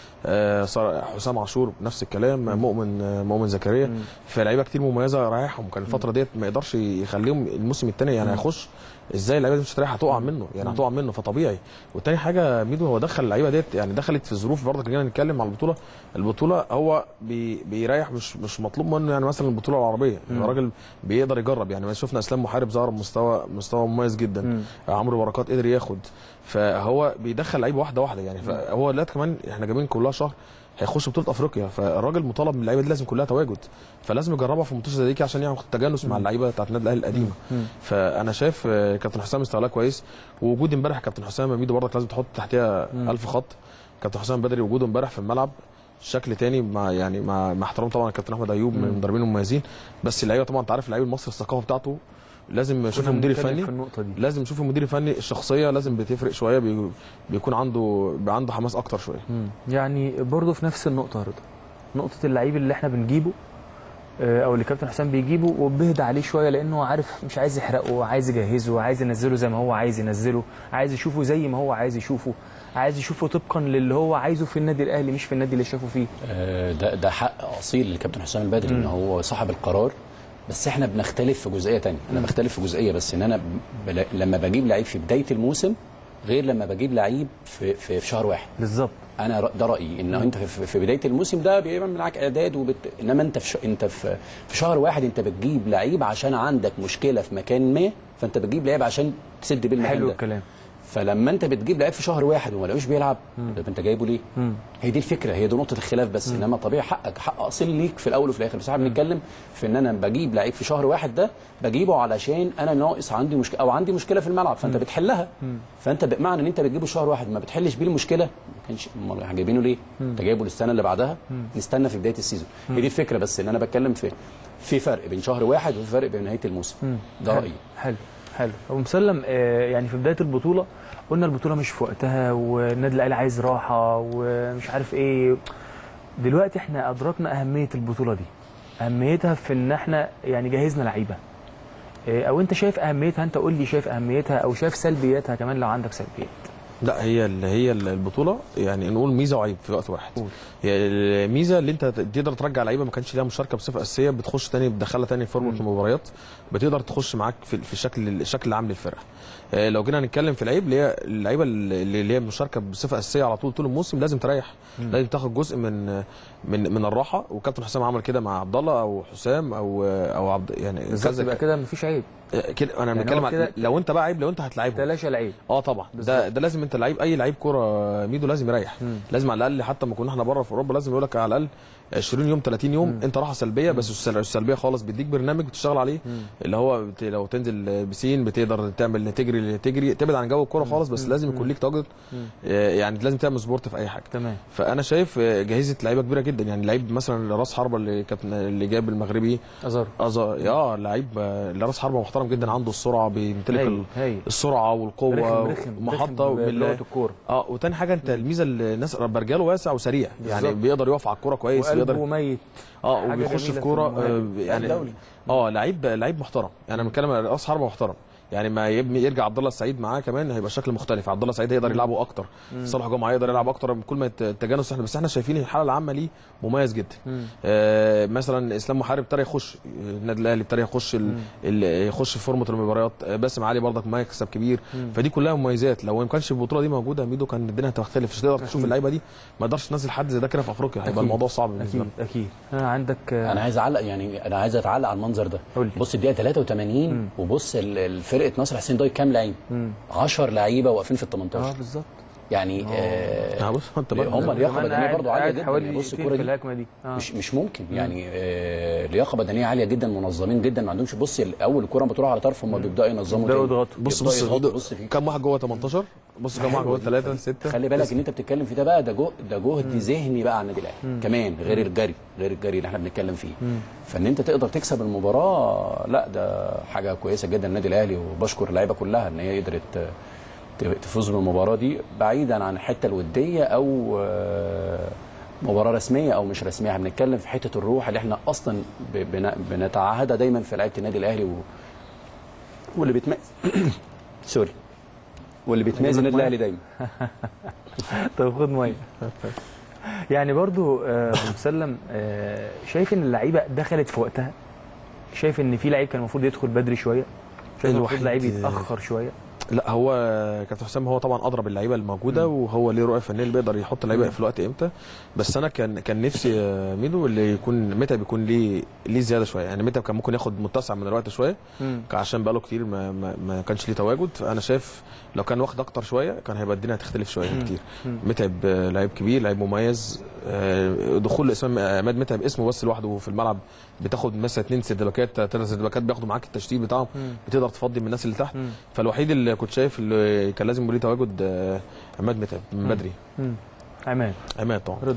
آه صار حسام عاشور نفس الكلام م. مؤمن آه مؤمن زكريا في لعيبه كتير مميزه رايحهم كان الفتره ديت ما يقدرش يخليهم الموسم الثاني يعني هيخش ازاي اللعيبه دي مش هتريح هتقع منه يعني هتقع منه فطبيعي والتاني حاجه ميدو هو دخل اللعيبه ديت يعني دخلت في ظروف برضه جينا نتكلم على البطوله البطوله هو بي بيريح مش مش مطلوب منه يعني مثلا البطوله العربيه يعني راجل بيقدر يجرب يعني شفنا اسلام محارب ظهر بمستوى مستوى مميز جدا عمرو بركات قدر ياخد فهو بيدخل لعيبه واحده واحده يعني فهو دلوقتي كمان احنا جايبين كلها شهر هيخش بطوله افريقيا فالراجل مطالب من اللعيبه دي لازم كلها تواجد فلازم يجربها في منتشر زي دي عشان ياخد تجانس مع اللعيبه بتاعت النادي الاهلي القديمه فانا شايف آه، كابتن حسام استغلها كويس ووجود امبارح كابتن حسام ميدو برضك لازم تحط تحتها ألف خط كابتن حسام بدري وجوده امبارح في الملعب شكل تاني مع يعني مع مع احترام طبعا الكابتن احمد ايوب من المدربين المميزين بس اللعيبه طبعا انت عارف اللعيب المصري الثقافه بتاعته لازم يشوف كنا المدير بنتكلم الفني في النقطه دي لازم يشوف المدير الفني الشخصيه لازم بتفرق شويه بي- بيكون عنده بيبقى عنده حماس اكتر شويه مم. يعني برضه في نفس النقطه يا رضا نقطه اللعيب اللي احنا بنجيبه آه، او اللي كابتن حسام بيجيبه وبيهدى عليه شويه لانه عارف مش عايز يحرقه عايز يجهزه عايز ينزله زي ما هو عايز ينزله عايز يشوفه زي ما هو عايز يشوفه عايز يشوفه طبقا للي هو عايزه في النادي الاهلي مش في النادي اللي شافه فيه آه، ده ده حق اصيل للكابتن حسام البدري ان هو صاحب القرار بس احنا بنختلف في جزئيه تانية انا بختلف في جزئيه بس ان انا بلا لما بجيب لعيب في بدايه الموسم غير لما بجيب لعيب في في, في شهر واحد بالظبط انا ر- ده رايي ان انت في في بدايه الموسم ده بيبقى معاك اعداد وبت... انما انت في ش... انت في في شهر واحد انت بتجيب لعيب عشان عندك مشكله في مكان ما فانت بتجيب لعيب عشان تسد بيه المكان حلو ده الكلام فلما انت بتجيب لعيب في شهر واحد وما لقوش بيلعب طب انت جايبه ليه؟ هي دي الفكره هي دي نقطه الخلاف بس انما طبيعي حقك حق اصيل ليك في الاول وفي الاخر بس احنا بنتكلم في ان انا بجيب لعيب في شهر واحد ده بجيبه علشان انا ناقص عندي مشكله او عندي مشكله في الملعب فانت بتحلها فانت بمعنى ان انت بتجيبه شهر واحد ما بتحلش بيه المشكله ما كانش امال احنا جايبينه ليه؟ انت جايبه للسنه اللي بعدها نستنى في بدايه السيزون هي دي الفكره بس ان انا بتكلم في في فرق بين شهر واحد وفي فرق بين نهايه الموسم ده حلو. رايي حلو حلو ابو مسلم آه، يعني في بدايه البطوله قلنا البطوله مش في وقتها والنادي الاهلي عايز راحه ومش عارف ايه دلوقتي احنا ادركنا اهميه البطوله دي اهميتها في ان احنا يعني جهزنا لعيبه آه، او انت شايف اهميتها انت قول لي شايف اهميتها او شايف سلبياتها كمان لو عندك سلبيات لا هي ال- هي ال- البطوله يعني نقول ميزه وعيب في وقت واحد قول. هي الميزه اللي انت تقدر ترجع لعيبه ما كانش ليها مشاركه بصفه اساسيه بتخش تاني بتدخلها تاني في فورمه المباريات بتقدر تخش معاك في في الشكل الشكل العام للفرقه آه، لو جينا نتكلم في العيب اللي هي اللعيبه اللي اللي هي مشاركه بصفه اساسيه على طول طول الموسم لازم تريح لازم تاخد جزء من من من الراحه وكابتن حسام عمل كده مع عبد الله او حسام او او عبد يعني بالظبط كذا- يبقى كده مفيش عيب آه، كده انا يعني بنتكلم هو عن كده- لو انت بقى عيب لو انت هتلعبه تلاشى العيب اه طبعا ده بالظبط. ده لازم انت لعيب اي لعيب كوره ميدو لازم يريح لازم على الاقل حتى ما كنا احنا بره في اوروبا لازم يقول لك على الاقل 20 يوم 30 يوم انت راحه سلبيه بس السل- السلبيه خالص بيديك برنامج بتشتغل عليه اللي هو بت... لو تنزل بسين بتقدر تعمل تجري تجري تبعد عن جو الكوره خالص بس لازم يكون ليك تواجد آه، يعني لازم تعمل سبورت في اي حاجه تمام فانا شايف آه، جاهزه لعيبه كبيره جدا يعني لعيب مثلا راس حربه اللي كابتن اللي جاب المغربي ازار أزا اه لعيب آه، راس حربه محترم جدا عنده السرعه بيمتلك هايل ال- هايل السرعه والقوه رخم رخم محطه رخم بلغه وبال- الكوره اه وتاني حاجه انت الميزه اللي الناس برجاله واسع وسريع يعني بالظبط. بيقدر يقف على الكوره كويس وقلبه بيقدر ميت اه حاجة وبيخش جميلة في في كوره آه المهاجم. يعني دولي. اه لعيب لعيب محترم يعني انا بتكلم على راس حربه محترم يعني ما يبني يرجع عبد الله السعيد معاه كمان هيبقى الشكل مختلف عبد الله السعيد هيقدر يلعبه اكتر صالح جمعه يقدر يلعب اكتر كل ما يت- التجانس احنا بس احنا شايفين الحاله العامه ليه مميز جدا آه مثلا اسلام محارب ابتدى يخش النادي الاهلي ابتدى يخش ال... ال... يخش في فورمه المباريات آه، باسم علي برضك مكسب كبير فدي كلها مميزات لو ما كانش البطوله دي موجوده ميدو كان الدنيا هتختلف مش تقدر تشوف اللعيبه دي ما تقدرش تنزل حد زي ده كده في افريقيا هيبقى أكيد. الموضوع صعب بالنسبه اكيد له اكيد ها عندك آه، انا عايز اعلق يعني انا عايز اتعلق على المنظر ده قول لي. بص الدقيقه 83 وبص ال- الفرقه نصر حسين ضايق كام لعيب 10 لعيبه واقفين في ال اه 18 بالظبط يعني آه آه بص انت هم برضه اللياقه كمان البدنيه قاعد- برضه عاليه قاعد جدا حوالي يعني بص دقيقتين الكوره في دي الهجمه دي آه. مش مش ممكن يعني آه لياقه بدنيه عاليه جدا منظمين جدا ما عندهمش بص اول الكوره بتروح على طرف هم بيبداوا ينظموا بيبدأوا تاني. يضغطوا. بص بيبدأوا بص يضغطوا. بص في كم واحد جوه 18 بص كم واحد جوه 3 6 خلي بالك ان انت بتتكلم في ده بقى ده جو ده جهد ذهني بقى على النادي الاهلي كمان غير الجري غير الجري اللي احنا بنتكلم فيه فان انت تقدر تكسب المباراه لا ده حاجه كويسه جدا النادي الاهلي وبشكر اللعيبه كلها ان هي قدرت ت- تفوز بالمباراه دي بعيدا عن الحته الوديه او آه، مباراه رسميه او مش رسميه احنا بنتكلم في حته الروح اللي احنا اصلا ب- بن- بنتعهدها دايما في لعيبه النادي الاهلي و... واللي بتميز سوري واللي بتميز النادي الاهلي دايما طب خد ميه يعني برضو آه، أبو مسلم آه، شايف ان اللعيبه دخلت في وقتها شايف ان في لعيب كان المفروض يدخل بدري شويه شايف المفروض الوحيد- لعيب يتاخر شويه لا هو كابتن حسام هو طبعا اضرب اللعيبه الموجوده وهو ليه رؤيه فنيه اللي بيقدر يحط اللعيبه في الوقت امتى بس انا كان كان نفسي آه، ميدو اللي يكون متعب يكون ليه ليه زياده شويه يعني متعب كان ممكن ياخد متسع من الوقت شويه عشان بقاله كتير ما, ما, ما كانش ليه تواجد فانا شايف لو كان واخد اكتر شويه كان هيبقى الدنيا هتختلف شويه كتير متعب آه، لعيب كبير لعيب مميز آه، دخول اسمه عماد متعب اسمه بس لوحده في الملعب بتاخد مثلا اثنين سد باكات ثلاث سد باكات بياخدوا معاك التشتيت بتاعهم بتقدر تفضي من الناس اللي تحت فالوحيد اللي كنت شايف اللي كان لازم يبقى ليه تواجد آه، عماد متعب من بدري مم. عماد عماد طبعا رضا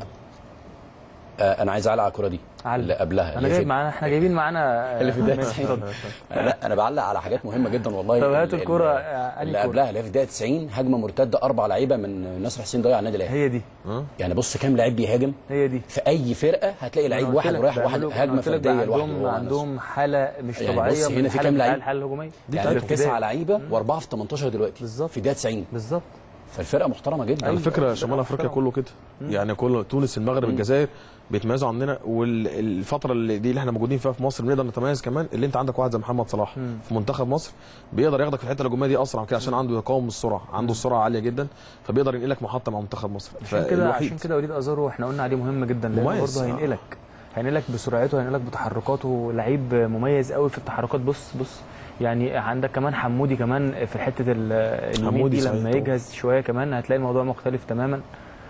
آه، انا عايز اعلق على الكوره دي علق. اللي قبلها انا اللي جايب في- معانا احنا جايبين معانا آه، اللي في بداية ماشي، السنة. اتفضل. لا انا بعلق على حاجات مهمه جدا والله طب هات ال- الكرة، ال- آه، اللي أنهي كرة؟ قبلها اللي هي في دقيقه 90 هجمه مرتده اربع لعيبه من نصر حسين ضيع النادي الاهلي هي دي يعني بص كام لعيب بيهاجم هي دي في اي فرقه هتلاقي لعيب أنا واحد قلت لك ورايح واحد بيعملوا- أنا هجمه قلت لك فرديه بقى لوحده عندهم هو نفسه. عندهم حاله مش يعني طبيعيه بص من هنا في الحالة كام بتاع لعيب؟ الحاله الهجوميه يعني في تسعه ابتدائي. لعيبه واربعه في 18 دلوقتي بالظبط. في دقيقه 90 بالظبط فالفرقه محترمه جدا على فكره شمال افريقيا كله كده يعني كله تونس المغرب الجزائر بيتميزوا عننا والفتره اللي دي اللي احنا موجودين فيها في مصر بنقدر نتميز كمان اللي انت عندك واحد زي محمد صلاح في منتخب مصر بيقدر ياخدك في الحته الهجوميه دي اسرع كده عشان عنده تقاوم السرعه عنده السرعه عاليه جدا فبيقدر ينقلك محطه مع منتخب مصر عشان كده فالوحيد. عشان كده وليد ازارو احنا قلنا عليه مهم جدا لانه مميز. برضه هينقلك هينقلك بسرعته هينقلك بتحركاته لعيب مميز قوي في التحركات بص بص يعني عندك كمان حمودي كمان في حته ال- اليمين حمودي دي صحيح لما طبعا. يجهز شويه كمان هتلاقي الموضوع مختلف تماما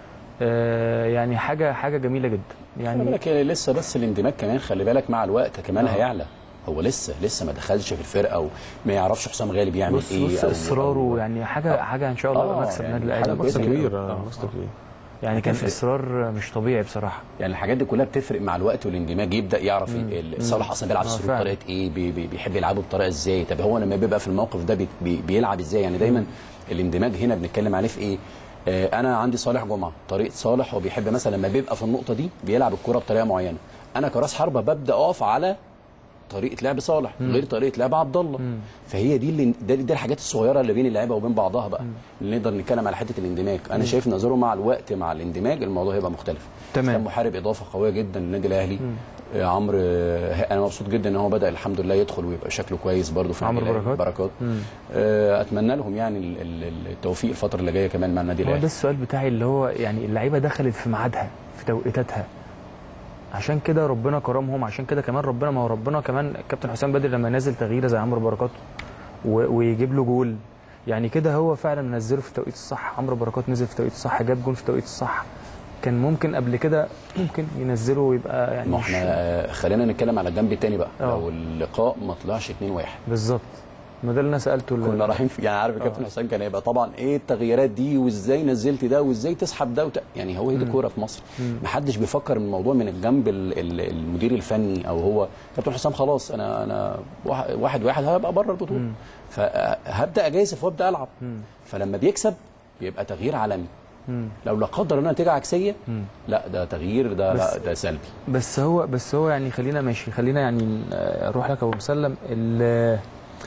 آه، يعني حاجه حاجه جميله جدا خلي يعني بالك لسه بس الاندماج كمان خلي بالك مع الوقت كمان آه. هيعلى هو لسه لسه ما دخلش في الفرقه وما يعرفش حسام غالي بيعمل بص ايه بص أو- اصراره أو- يعني حاجه حاجه ان شاء الله آه، مكسب يعني النادي حاجة الاهلي كويسة مكسب جدا. كبير آه. آه، مكسب كبير يعني كان هتفرق. اصرار مش طبيعي بصراحه يعني الحاجات دي كلها بتفرق مع الوقت والاندماج يبدا يعرف ال- صلاح اصلا بيلعب آه، السلوك فعلا. بطريقه ايه بي بي بيحب يلعبه بطريقه ازاي طب هو لما بيبقى في الموقف ده بي بي بيلعب ازاي يعني دايما الاندماج هنا بنتكلم عليه في ايه آه انا عندي صالح جمعه طريقه صالح هو بيحب مثلا لما بيبقى في النقطه دي بيلعب الكره بطريقه معينه انا كراس حربه ببدا اقف على طريقه لعب صالح غير طريقه لعب عبد الله فهي دي اللي ده, ده الحاجات الصغيره اللي بين اللعيبه وبين بعضها بقى اللي نقدر نتكلم على حته الاندماج انا شايف نظره مع الوقت مع الاندماج الموضوع هيبقى مختلف تمام. اسلام محارب اضافه قويه جدا للنادي الاهلي آه، عمرو آه، انا مبسوط جدا ان هو بدا الحمد لله يدخل ويبقى شكله كويس برده في عمرو النادي الأهلي. بركات. بركات آه، اتمنى لهم يعني ال- ال- التوفيق الفتره اللي جايه كمان مع النادي هو ده الاهلي السؤال بتاعي اللي هو يعني اللعيبه دخلت في ميعادها في توقيتاتها عشان كده ربنا كرمهم عشان كده كمان ربنا ما هو ربنا كمان الكابتن حسام بدري لما نزل تغييره زي عمرو بركات و- ويجيب له جول يعني كده هو فعلا منزله في التوقيت الصح عمرو بركات نزل في التوقيت الصح جاب جول في التوقيت الصح كان ممكن قبل كده ممكن ينزله ويبقى يعني ما مش- احنا آه، خلينا نتكلم على الجنب الثاني بقى آه. لو اللقاء ما طلعش 2-1 بالظبط ما ده اللي انا سالته ال- كنا رايحين في يعني عارف الكابتن حسام كان هيبقى طبعا ايه التغييرات دي وازاي نزلت ده وازاي تسحب ده وت... يعني هو هي دي الكوره في مصر محدش بيفكر الموضوع من الجنب ال- ال- المدير الفني او هو كابتن حسام خلاص انا انا واحد واحد, واحد هبقى بره البطوله فهبدا اجازف وابدا العب فلما بيكسب بيبقى تغيير عالمي لو لا قدر الله نتيجه عكسيه لا ده تغيير ده بس- لا ده سلبي بس هو بس هو يعني خلينا ماشي خلينا يعني آه، اروح لك ابو مسلم ال-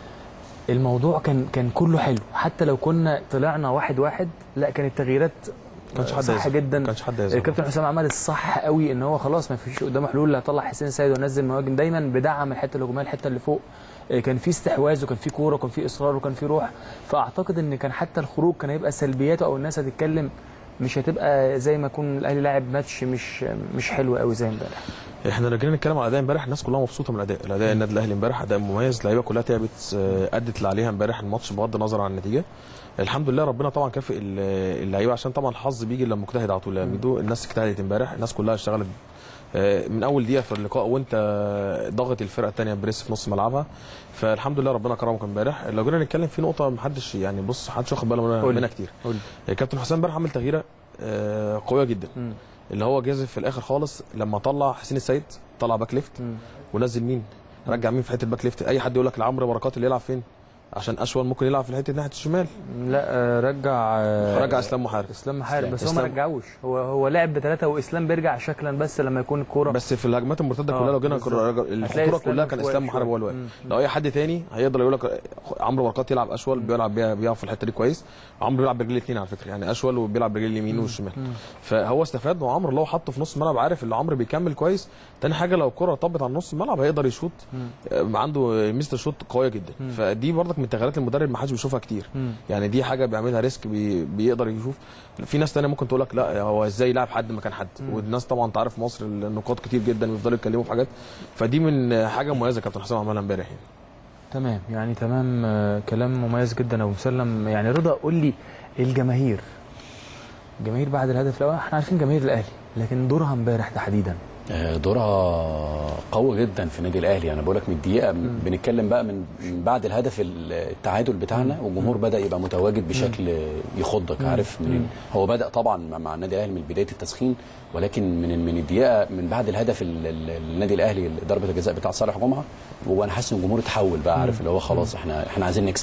الموضوع كان كان كله حلو حتى لو كنا طلعنا واحد واحد لا كانت التغييرات كانش حد صح يزعل. جدا كانش حد يزعل. الكابتن حسام عمل الصح قوي ان هو خلاص ما فيش قدامه حلول لا هطلع حسين سيد وانزل مهاجم دايما بدعم الحته الهجوميه الحته اللي فوق آه، كان في استحواذ وكان في كوره وكان في اصرار وكان في روح فاعتقد ان كان حتى الخروج كان هيبقى سلبياته او الناس هتتكلم مش هتبقى زي ما يكون الاهلي لاعب ماتش مش مش حلو قوي زي امبارح احنا لو جينا نتكلم على الاداء امبارح الناس كلها مبسوطه من الاداء الاداء النادي الاهلي امبارح اداء مميز اللعيبه كلها تعبت آه، ادت اللي عليها امبارح الماتش بغض النظر عن النتيجه الحمد لله ربنا طبعا كافئ ال- اللعيبه عشان طبعا الحظ بيجي لما مجتهد على طول يا ميدو الناس اجتهدت امبارح الناس كلها اشتغلت آه، من اول دقيقه في اللقاء وانت ضاغط الفرقه الثانيه بريس في نص ملعبها فالحمد لله ربنا كرمك امبارح لو جينا نتكلم في نقطه محدش يعني بص محدش واخد باله منها- قول لي. منها كتير قول لي. الكابتن حسام امبارح عمل تغييره آه، قويه جدا مم. اللي هو جازف في الاخر خالص لما طلع حسين السيد طلع باك ليفت مم. ونزل مين رجع مين في حته الباك ليفت اي حد يقول لك لعمرو بركات اللي يلعب فين عشان اشول ممكن يلعب في الحته ناحيه الشمال لا آه، رجع آه، رجع اسلام محارب اسلام محارب بس هو ما إسلام. رجعوش هو هو لعب بثلاثه واسلام بيرجع شكلا بس لما يكون الكوره بس في الهجمات المرتده آه، كلها لو جينا بالظبط. كر- هتلاقي الخطوره إسلام كلها كان واقف اسلام محارب هو اللي شوية. واقف مم. لو اي حد تاني هيقدر يقول لك عمرو بركات يلعب اشول بيلعب بيها بيقف في الحته دي كويس عمرو بيلعب برجليه الاثنين على فكره يعني اشول وبيلعب برجليه اليمين والشمال فهو استفاد وعمرو لو حطه في نص الملعب عارف ان عمرو بيكمل كويس تاني حاجه لو الكره طبت على نص الملعب هيقدر يشوط آه، عنده ميزه الشوط قويه جدا فدي برضك من تغييرات المدرب ما حدش بيشوفها كتير مم. يعني دي حاجه بيعملها ريسك بي بيقدر يشوف في ناس تانية ممكن تقول لك لا هو ازاي يلعب حد مكان حد والناس طبعا انت عارف مصر النقاط كتير جدا ويفضلوا يتكلموا في حاجات فدي من حاجه مميزه كابتن حسام عملها امبارح يعني تمام يعني تمام آه، كلام مميز جدا يا ابو مسلم يعني رضا قول لي الجماهير الجماهير بعد الهدف الاول احنا عارفين جماهير الاهلي لكن دورها امبارح تحديدا آه، دورها قوي جدا في النادي الاهلي انا بقول لك من الدقيقه بنتكلم بقى من من بعد الهدف التعادل بتاعنا والجمهور بدا يبقى متواجد بشكل يخضك عارف من هو بدا طبعا مع- مع النادي الاهلي من بدايه التسخين ولكن من من الدقيقه من بعد الهدف ال- ال- النادي الاهلي ضربه الجزاء بتاع صالح جمعه وانا حاسس ان الجمهور اتحول بقى عارف اللي هو خلاص احنا احنا عايزين نكسب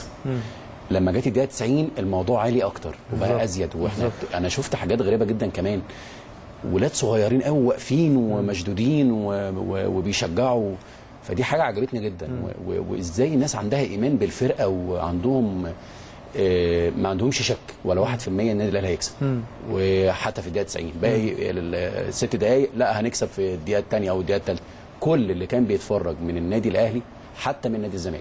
لما جت الدقيقه 90 الموضوع عالي اكتر وبقى بالظبط. ازيد واحنا انا شفت حاجات غريبه جدا كمان ولاد صغيرين قوي واقفين ومشدودين و... و... وبيشجعوا فدي حاجه عجبتني جدا و... و... وازاي الناس عندها ايمان بالفرقه وعندهم آه، ما عندهمش شك ولا 1% النادي الاهلي هيكسب وحتى في الدقيقه 90 باقي ال- الست دقائق لا هنكسب في الدقيقه الثانيه او الدقيقه الثالثه كل اللي كان بيتفرج من النادي الاهلي حتى من نادي الزمالك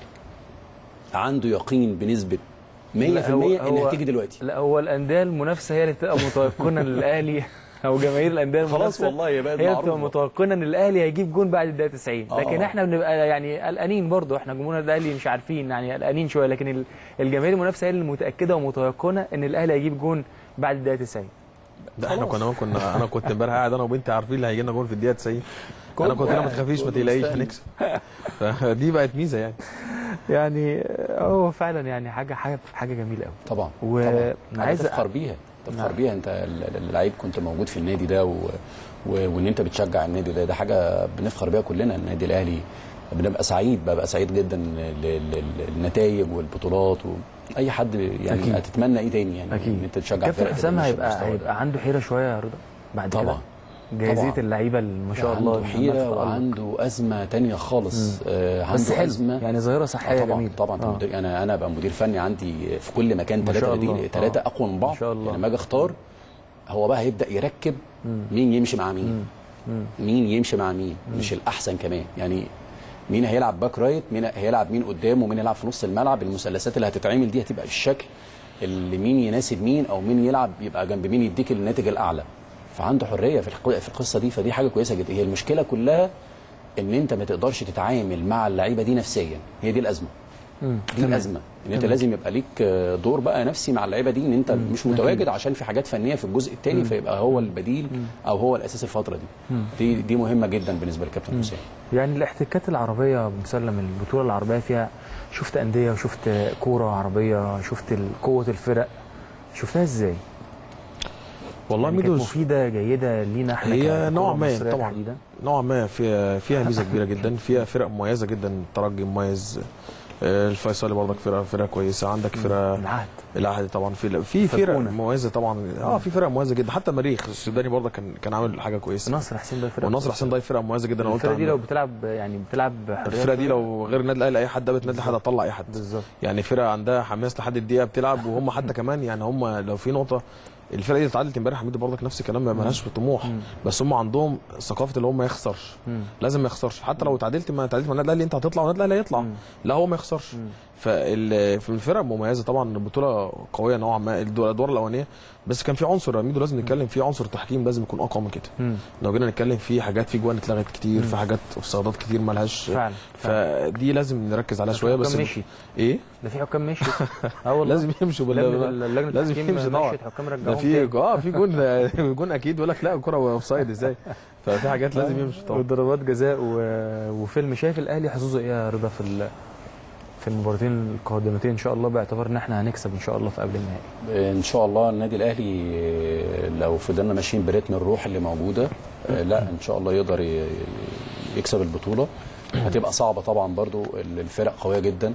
عنده يقين بنسبه 100% لا، هو- ان هو- هتيجي دلوقتي لا هو الانديه المنافسه هي اللي تبقى متيقنه ان الاهلي او جماهير الانديه خلاص المنافسه والله يا بقت هي معروفة. بتبقى متيقنه ان الاهلي هيجيب جون بعد الدقيقه 90 آه. لكن احنا بنبقى يعني قلقانين برضو احنا جمهور الاهلي مش عارفين يعني قلقانين شويه لكن ال- الجماهير المنافسه هي اللي متاكده ومتيقنه ان الاهلي هيجيب جون بعد الدقيقه 90 ده احنا كنا كنا انا كنت امبارح قاعد انا وبنتي عارفين اللي هيجي لنا جول في الدقيقه 90 انا كنت لا ما تخافيش ما تقلقيش هنكسب فدي بقت ميزه يعني يعني هو فعلا يعني حاجه حاجه حاجه جميله قوي طبعا و- طبعا أنا عايز عايز تفخر بيها تفخر بيها انت ال- ال- اللعيب كنت موجود في النادي ده و... و... وان انت بتشجع النادي ده ده حاجه بنفخر بيها كلنا النادي الاهلي بنبقى سعيد ببقى سعيد جدا للنتائج والبطولات و... اي حد يعني أكيد. هتتمنى ايه تاني يعني اكيد ان انت تشجع كابتن فرقة حسام تبقى هيبقى بالمستوى ده. هيبقى عنده حيره شويه يا رضا بعد طبعا. كده جايزيه طبعا. اللعيبه اللي ما شاء الله عنده عمال حيره تتألق. وعنده ازمه تانية خالص آه عنده بس حلو ازمه يعني ظاهره آه صحيه طبعا جميله طبعا آه. مدير انا انا ابقى مدير فني عندي في كل مكان ما شاء ثلاثه الله. بديل ثلاثه آه. اقوى من بعض ما شاء الله. يعني لما اجي اختار هو بقى هيبدا يركب مين يمشي مع مين مين يمشي مع مين مش الاحسن كمان يعني مين هيلعب باك رايت مين هيلعب مين قدام ومين هيلعب في نص الملعب المثلثات اللي هتتعمل دي هتبقى بالشكل اللي مين يناسب مين او مين يلعب يبقى جنب مين يديك الناتج الاعلى فعنده حريه في الق- في القصه دي فدي حاجه كويسه جدا هي المشكله كلها ان انت ما تقدرش تتعامل مع اللعيبه دي نفسيا هي دي الازمه دي الازمه ان انت لازم يبقى ليك آه، دور بقى نفسي مع اللعيبه دي ان انت مش متواجد عشان في حاجات فنيه في الجزء الثاني فيبقى هو البديل او هو الاساس الفتره دي دي دي مهمه جدا بالنسبه للكابتن حسام يعني الاحتكاكات العربيه مسلم البطوله العربيه فيها شفت انديه وشفت كوره عربيه شفت ال- قوه الفرق شفتها ازاي؟ والله يعني كانت ميدو مفيده جيده لينا احنا هي ككرة نوع ما مصرية طبعا تحديداً؟ نوعا ما فيها فيها ميزه كبيره جدا فيها فرق مميزه جدا الترجي مميز آه، الفيصلي برضك فرقه فرقه كويسه عندك فرقه العهد الاهلي طبعا في في فرق فرقونا. مميزه طبعا اه في فرق مميزه جدا حتى مريخ السوداني برضك كان كان عامل حاجه كويسه نصر حسين ده فرقه والنصر حسين ده فرقه مميزه جدا انا قلت الفرقه دي عنه. لو بتلعب يعني بتلعب حرية الفرقه دي لو غير النادي الاهلي اي حد قابلت النادي الاهلي هتطلع اي حد بالظبط يعني فرقه عندها حماس لحد الدقيقه بتلعب وهم حتى كمان يعني هم لو في نقطه الفرقه دي اتعادلت امبارح حميد برضك نفس الكلام ما مالهاش طموح بس هم عندهم ثقافه اللي هو ما يخسرش لازم ما يخسرش حتى لو اتعادلت ما اتعادلت مع النادي الاهلي انت هتطلع والنادي الاهلي هيطلع لا هو ما يخسرش فال في الفرق مميزه طبعا البطوله قويه نوعا ما الدو- الادوار الاولانيه بس كان في عنصر يا ميدو لازم نتكلم فيه عنصر التحكيم لازم يكون اقوى من كده لو جينا نتكلم في حاجات في جوان اتلغت كتير في حاجات اوفسايدات كتير مالهاش فعلا فدي لازم نركز عليها شويه بس حكام مشيت. ايه ده في حكام مشيت اه والله لازم يمشوا بال لجنه لجنة لازم التحكيم يمشي طبعا مشيت حكام ده رجعوهم في تاني. اه في جون جون اكيد يقول لك لا الكره اوف سايد ازاي ففي حاجات لازم يمشي طبعا وضربات جزاء و... وفيلم شايف الاهلي حظوظه ايه يا رضا في ال... في المباراتين القادمتين ان شاء الله باعتبار ان احنا هنكسب ان شاء الله في قبل النهائي ان شاء الله النادي الاهلي آه، لو فضلنا ماشيين برتم الروح اللي موجوده آه، لا ان شاء الله يقدر ي- يكسب البطوله هتبقى صعبه طبعا برضو الفرق قويه جدا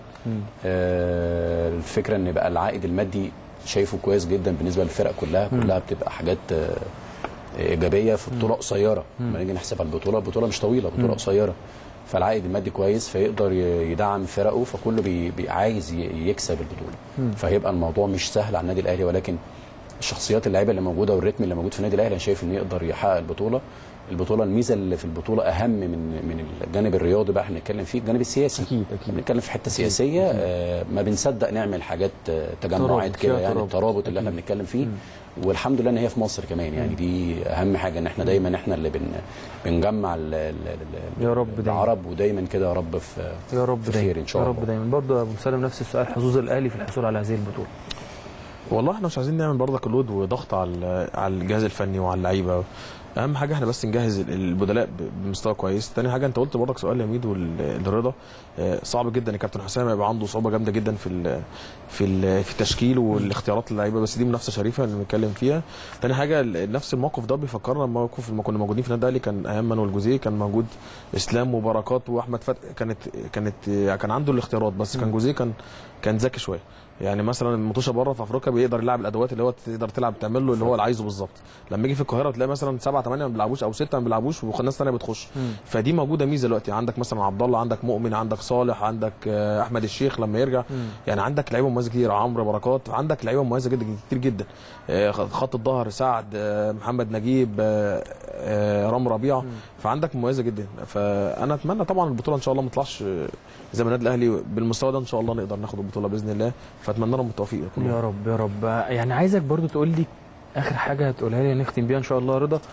آه، الفكره ان بقى العائد المادي شايفه كويس جدا بالنسبه للفرق كلها كلها بتبقى حاجات آه، ايجابيه في بطوله قصيره لما نيجي نحسبها البطوله البطوله مش طويله بطوله قصيره فالعائد المادي كويس فيقدر ي- يدعم فرقه فكله بي بي عايز ي- يكسب البطوله فهيبقى الموضوع مش سهل على النادي الاهلي ولكن الشخصيات اللعيبه اللي موجوده والريتم اللي موجود في النادي الاهلي انا شايف انه يقدر يحقق البطوله البطوله الميزه اللي في البطوله اهم من من الجانب الرياضي بقى احنا بنتكلم فيه الجانب السياسي أكيد، أكيد. بنتكلم في حته سياسيه آه ما بنصدق نعمل حاجات آه تجمعات ترابط، كده فيها يعني ترابط. الترابط اللي احنا بنتكلم فيه والحمد لله ان هي في مصر كمان يعني دي اهم حاجه ان احنا دايما احنا اللي بن بنجمع ال ال ال يا رب دايما. العرب ودايما كده يا رب في يا رب في دايما خير ان شاء يا الله رب دايما برضه يا ابو مسلم نفس السؤال حظوظ الاهلي في الحصول على هذه البطوله والله احنا مش عايزين نعمل برضك لود وضغط على على الجهاز الفني وعلى اللعيبه اهم حاجه احنا بس نجهز ال- البدلاء ب- بمستوى كويس تاني حاجه انت قلت برضك سؤال يا ميدو ال- الرضا آه، صعب جدا الكابتن حسام يبقى عنده صعوبه جامده جدا في ال في ال في التشكيل والاختيارات اللعيبه بس دي منافسه شريفه اللي بنتكلم فيها تاني حاجه ال- نفس الموقف ده بيفكرنا بموقف لما كنا موجودين في النادي الاهلي كان ايام مانويل جوزيه كان موجود اسلام وبركات واحمد فتحي كانت كانت كان عنده الاختيارات بس كان جوزيه كان كان ذكي شويه يعني مثلا المطوشه بره في افريقيا بيقدر يلعب الادوات اللي هو تقدر تلعب تعمل له اللي هو اللي عايزه بالظبط لما يجي في القاهره تلاقي مثلا سبعه ثمانيه ما بيلعبوش او سته ما بيلعبوش وناس ثانيه بتخش فدي موجوده ميزه دلوقتي عندك مثلا عبد الله عندك مؤمن عندك صالح عندك آه، احمد الشيخ لما يرجع يعني عندك لعيبه مميزه كتير عمرو بركات عندك لعيبه مميزه جدا كتير جدا آه، خط الظهر سعد آه، محمد نجيب آه، آه، رام ربيعه فعندك مميزه جدا فانا اتمنى طبعا البطوله ان شاء الله ما تطلعش آه، زي ما النادي الاهلي بالمستوى ده ان شاء الله نقدر ناخد البطوله باذن الله فاتمنى لهم التوفيق كلهم. يا رب يا رب يعني عايزك برضو تقول لي اخر حاجه هتقولها لي نختم بيها ان شاء الله يا رضا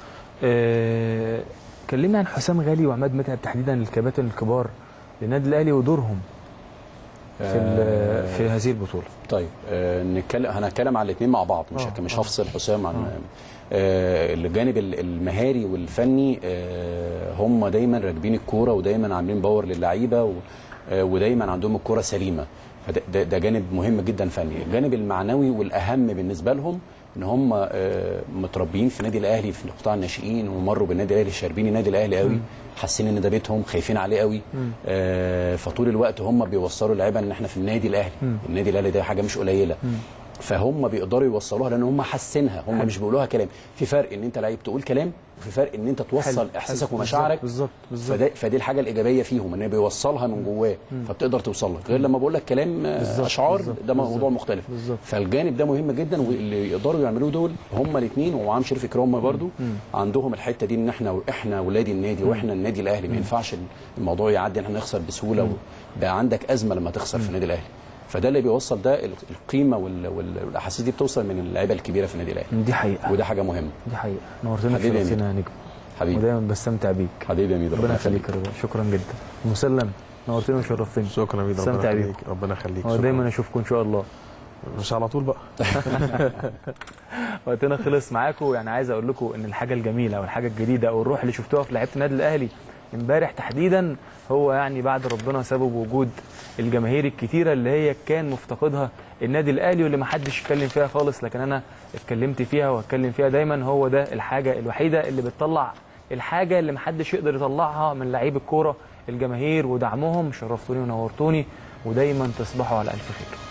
آه كلمنا عن حسام غالي وعماد متعب تحديدا الكباتن الكبار للنادي الاهلي ودورهم في ال- في هذه البطوله طيب آه نتكلم هنتكلم على الاثنين مع بعض مش آه، مش آه. هفصل حسام عن آه الجانب ال- المهاري والفني آه هم دايما راكبين الكوره ودايما عاملين باور للعيبه و- آه ودايما عندهم الكوره سليمه فده ده, ده جانب مهم جدا فني الجانب المعنوي والاهم بالنسبه لهم ان هم آه متربيين في النادي الاهلي في قطاع الناشئين ومروا بالنادي الاهلي شاربين النادي الاهلي قوي حاسين ان ده بيتهم خايفين عليه قوي آه فطول الوقت هم بيوصلوا اللعيبه ان احنا في النادي الاهلي النادي الاهلي ده حاجه مش قليله فهم بيقدروا يوصلوها لان هم حاسينها هم مش بيقولوها كلام في فرق ان انت لعيب تقول كلام وفي فرق ان انت توصل حلو، احساسك حلو. ومشاعرك بالظبط بالظبط فده فدي الحاجه الايجابيه فيهم ان بيوصلها من جواه فبتقدر توصل لك غير لما بقول لك كلام آه، بالظبط، اشعار بالظبط، ده موضوع بالظبط، مختلف بالظبط. فالجانب ده مهم جدا واللي يقدروا يعملوه دول هم الاثنين ومعاهم شريف اكرام برضو عندهم الحته دي ان احنا احنا ولاد النادي واحنا النادي الاهلي ما ينفعش الموضوع يعدي ان احنا نخسر بسهوله ده عندك ازمه لما تخسر في النادي الاهلي فده اللي بيوصل ده ال- القيمه وال- وال- والاحاسيس دي بتوصل من اللعيبه الكبيره في النادي الاهلي دي حقيقه وده حاجه مهمه دي حقيقه نورتنا حبيبي يا في يا نجم حبيبي ودايما بستمتع بيك حبيبي يا ميدو ربنا يخليك يا رضا شكرا جدا مسلم نورتني وشرفتني شكرا يا ميدو ربنا استمتع يخليك بيك ربنا يخليك هو شكراً. دايما اشوفكم ان شاء الله مش على طول بقى وقتنا خلص معاكم يعني عايز اقول لكم ان الحاجه الجميله او الحاجه الجديده او الروح اللي شفتوها في لعيبه النادي الاهلي امبارح تحديدا هو يعني بعد ربنا سبب وجود الجماهير الكتيره اللي هي كان مفتقدها النادي الاهلي واللي ما حدش اتكلم فيها خالص لكن انا اتكلمت فيها واتكلم فيها دايما هو ده الحاجه الوحيده اللي بتطلع الحاجه اللي ما حدش يقدر يطلعها من لعيب الكوره الجماهير ودعمهم شرفتوني ونورتوني ودايما تصبحوا على الف خير